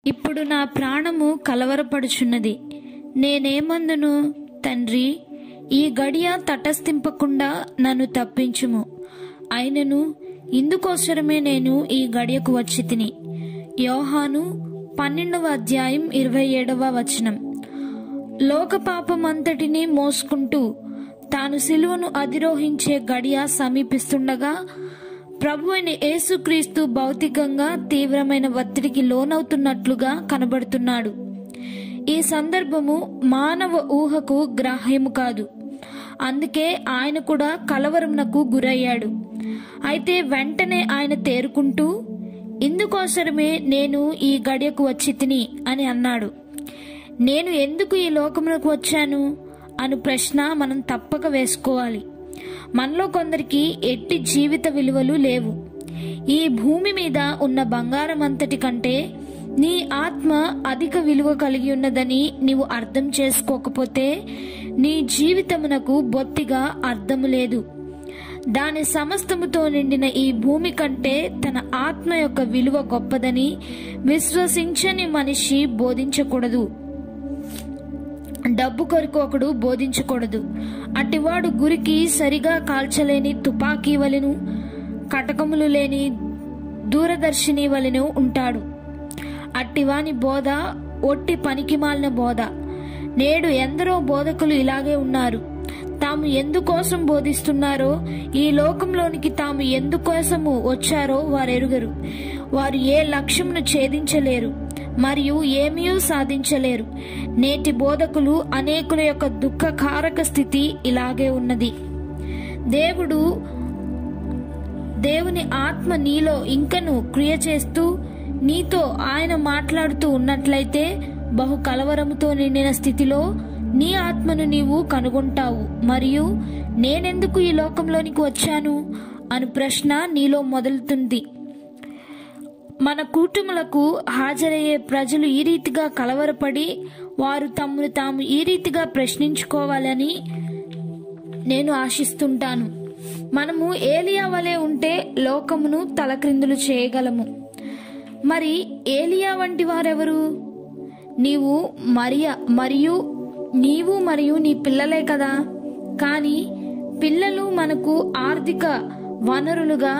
ఇప్పుడు నా ప్రాణము కలవరపడుచున్నది నేనేమందును తండ్రి ఈ గడియ తటస్థింపకుండా నన్ను తప్పించుము అయినను ఇందుకోసరమే నేను ఈ గడియకు వచ్చి తిని యోహాను పన్నెండవ అధ్యాయం ఇరవై ఏడవ వచనం లోక పాపమంతటిని మోసుకుంటూ తాను సిలువను అధిరోహించే గడియ సమీపిస్తుండగా ప్రభు అయిన యేసుక్రీస్తు భౌతికంగా తీవ్రమైన ఒత్తిడికి లోనవుతున్నట్లుగా కనబడుతున్నాడు ఈ సందర్భము మానవ ఊహకు గ్రాహ్యము కాదు అందుకే ఆయన కూడా కలవరంనకు గురయ్యాడు అయితే వెంటనే ఆయన తేరుకుంటూ ఇందుకోసరమే నేను ఈ గడియకు వచ్చి తిని అని అన్నాడు నేను ఎందుకు ఈ లోకమునకు వచ్చాను అను ప్రశ్న మనం తప్పక వేసుకోవాలి మనలో కొందరికి ఎట్టి జీవిత విలువలు లేవు ఈ భూమి మీద ఉన్న బంగారం అంతటి కంటే నీ ఆత్మ అధిక విలువ కలిగి ఉన్నదని నీవు అర్థం చేసుకోకపోతే నీ జీవితమునకు బొత్తిగా అర్థము లేదు దాని సమస్తముతో నిండిన ఈ భూమి కంటే తన ఆత్మ యొక్క విలువ గొప్పదని విశ్వసించని మనిషి బోధించకూడదు డబ్బు కొరకు ఒకడు బోధించకూడదు అటివాడు గురికి సరిగా కాల్చలేని తుపాకీ వలెను కటకములు లేని దూరదర్శిని వలెను ఉంటాడు అట్టివాని బోధ ఒట్టి పనికిమాలిన బోధ నేడు ఎందరో బోధకులు ఇలాగే ఉన్నారు తాము ఎందుకోసం బోధిస్తున్నారో ఈ లోకంలోనికి తాము ఎందుకోసము వచ్చారో వారెరుగరు వారు ఏ లక్ష్యమును ఛేదించలేరు మరియు ఏమీ సాధించలేరు నేటి బోధకులు అనేకుల యొక్క దుఃఖకారక స్థితి ఇలాగే ఉన్నది దేవుడు దేవుని ఆత్మ నీలో ఇంకను క్రియ చేస్తూ నీతో ఆయన మాట్లాడుతూ ఉన్నట్లయితే బహు కలవరముతో నిండిన స్థితిలో నీ ఆత్మను నీవు కనుగొంటావు మరియు నేనెందుకు ఈ లోకంలోనికి వచ్చాను అను ప్రశ్న నీలో మొదలుతుంది మన కూటములకు హాజరయ్యే ప్రజలు ఈ రీతిగా కలవరపడి వారు తమను తాము ఈ రీతిగా ప్రశ్నించుకోవాలని నేను ఆశిస్తుంటాను మనము ఏలియా వలె ఉంటే లోకమును తలక్రిందులు చేయగలము మరి ఏలియా వంటి వారెవరు నీవు మరియ మరియు నీవు మరియు నీ పిల్లలే కదా కానీ పిల్లలు మనకు ఆర్థిక వనరులుగా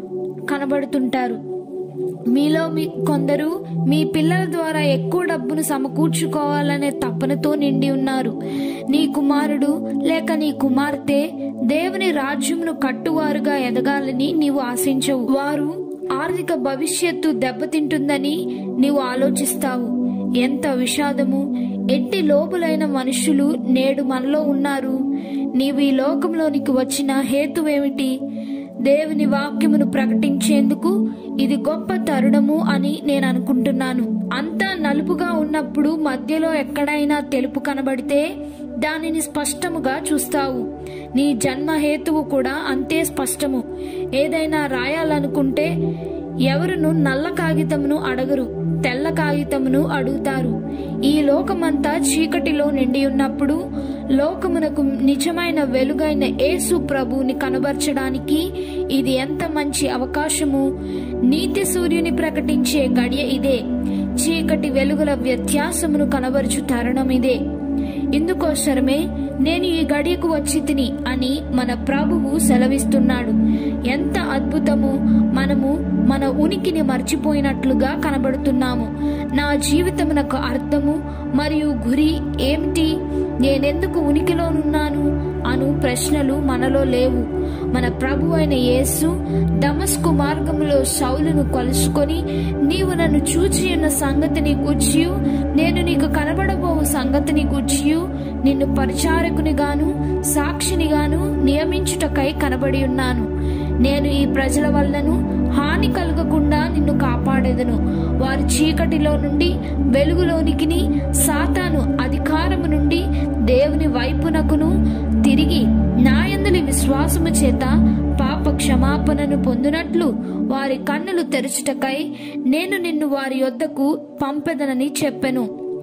కనబడుతుంటారు మీలో మీ కొందరు మీ పిల్లల ద్వారా ఎక్కువ డబ్బును సమకూర్చుకోవాలనే తపనతో నిండి ఉన్నారు నీ కుమారుడు లేక నీ కుమార్తె దేవుని రాజ్యమును కట్టువారుగా ఎదగాలని నీవు ఆశించవు వారు ఆర్థిక భవిష్యత్తు దెబ్బతింటుందని నీవు ఆలోచిస్తావు ఎంత విషాదము ఎట్టి లోబులైన మనుషులు నేడు మనలో ఉన్నారు నీవు ఈ లోకంలోనికి వచ్చిన హేతువేమిటి దేవుని వాక్యమును ప్రకటించేందుకు ఇది గొప్ప తరుణము అని నేను అనుకుంటున్నాను అంతా నలుపుగా ఉన్నప్పుడు మధ్యలో ఎక్కడైనా తెలుపు కనబడితే దానిని స్పష్టముగా చూస్తావు నీ జన్మ హేతువు కూడా అంతే స్పష్టము ఏదైనా రాయాలనుకుంటే ఎవరును నల్ల కాగితమును అడగరు తెల్ల కాగితమును అడుగుతారు ఈ లోకమంతా చీకటిలో నిండి ఉన్నప్పుడు లోకమునకు నిజమైన వెలుగైన యేసు ప్రభువుని కనబరచడానికి ఇది ఎంత మంచి అవకాశము నీతి సూర్యుని ప్రకటించే గడియ ఇదే చీకటి వెలుగుల వ్యత్యాసమును కనబరుచు తరుణం ఇదే ఇందుకోసరమే నేను ఈ గడియకు వచ్చి తిని అని మన ప్రభువు సెలవిస్తున్నాడు ఎంత అద్భుతము మనము మన ఉనికిని మర్చిపోయినట్లుగా కనబడుతున్నాము నా జీవితమునకు అర్థము మరియు గురి ఏమిటి నేనెందుకు ఉనికిలోనున్నాను అను ప్రశ్నలు మనలో లేవు మన ప్రభు అయిన యేసు దమస్కు మార్గములో సౌలును కలుసుకొని నీవు నన్ను చూచి ఉన్న సంగతిని గూర్చియు నేను నీకు కనబడబోవు సంగతిని గూర్చియు నిన్ను పరిచారకుని గాను సాక్షిని గాను నియమించుటకై కనబడి ఉన్నాను నేను ఈ ప్రజల వల్లను హాని కలగకుండా నిన్ను కాపాడేదను వారి చీకటిలో నుండి వెలుగులోనికిని సాతాను అధికారము నుండి దేవుని వైపునకును తిరిగి నాయందుని విశ్వాసము చేత పాప క్షమాపణను పొందినట్లు వారి కన్నులు తెరచుటకై నేను నిన్ను వారి యొద్దకు పంపెదనని చెప్పెను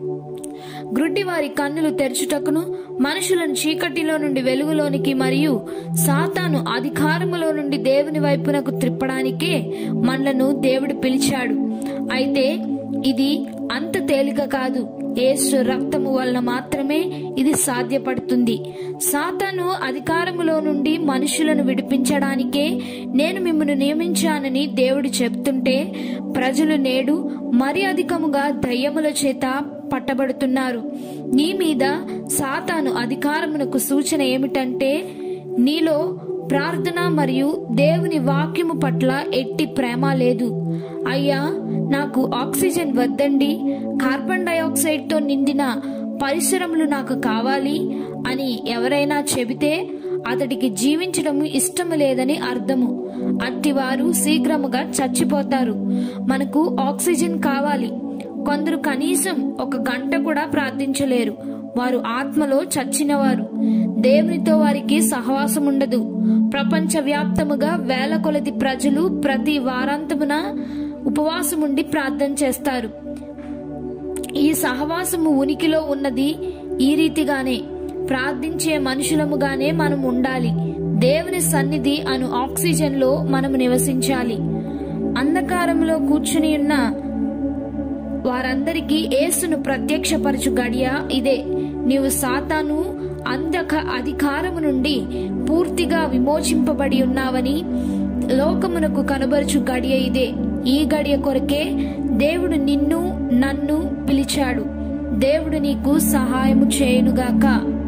గ్రుడ్డి వారి కన్నులు తెరచుటకును మనుషులను చీకటిలో నుండి వెలుగులోనికి మరియు సాతాను అధికారములో నుండి దేవుని వైపునకు త్రిప్పడానికే మనలను దేవుడు పిలిచాడు అయితే ఇది అంత తేలిక కాదు యేసు రక్తము వలన మాత్రమే ఇది సాధ్యపడుతుంది సాతాను అధికారములో నుండి మనుషులను విడిపించడానికే నేను మిమ్మల్ని నియమించానని దేవుడు చెప్తుంటే ప్రజలు నేడు మరి అధికముగా దయ్యముల చేత పట్టబడుతున్నారు నీ మీద సాతాను అధికారమునకు సూచన ఏమిటంటే నీలో ప్రార్థన మరియు దేవుని వాక్యము పట్ల ఎట్టి ప్రేమ లేదు అయ్యా నాకు ఆక్సిజన్ వద్దండి కార్బన్ డైఆక్సైడ్ తో నిండిన పరిసరములు నాకు కావాలి అని ఎవరైనా చెబితే అతడికి జీవించడం ఇష్టము లేదని అర్థము అట్టివారు శీఘ్రముగా చచ్చిపోతారు మనకు ఆక్సిజన్ కావాలి కొందరు కనీసం ఒక గంట కూడా ప్రార్థించలేరు వారు ఆత్మలో చచ్చినవారు దేవునితో వారికి సహవాసం ఉండదు ప్రపంచ వ్యాప్తముగా వేల కొలది ప్రజలు ప్రతి వారాంతమున ఉపవాసముండి ప్రార్థన చేస్తారు ఈ సహవాసము ఉనికిలో ఉన్నది ఈ రీతిగానే ప్రార్థించే మనుషులముగానే మనం ఉండాలి దేవుని సన్నిధి అను ఆక్సిజన్ లో మనము నివసించాలి అంధకారంలో కూర్చుని ఉన్న వారందరికీ యేసును ప్రత్యక్షపరచు గడియ ఇదే నీవు సాతాను అంధక అధికారము నుండి పూర్తిగా విమోచింపబడి ఉన్నావని లోకమునకు కనబరుచు గడియ ఇదే ఈ గడియ కొరకే దేవుడు నిన్ను నన్ను పిలిచాడు దేవుడు నీకు సహాయము చేయునుగాక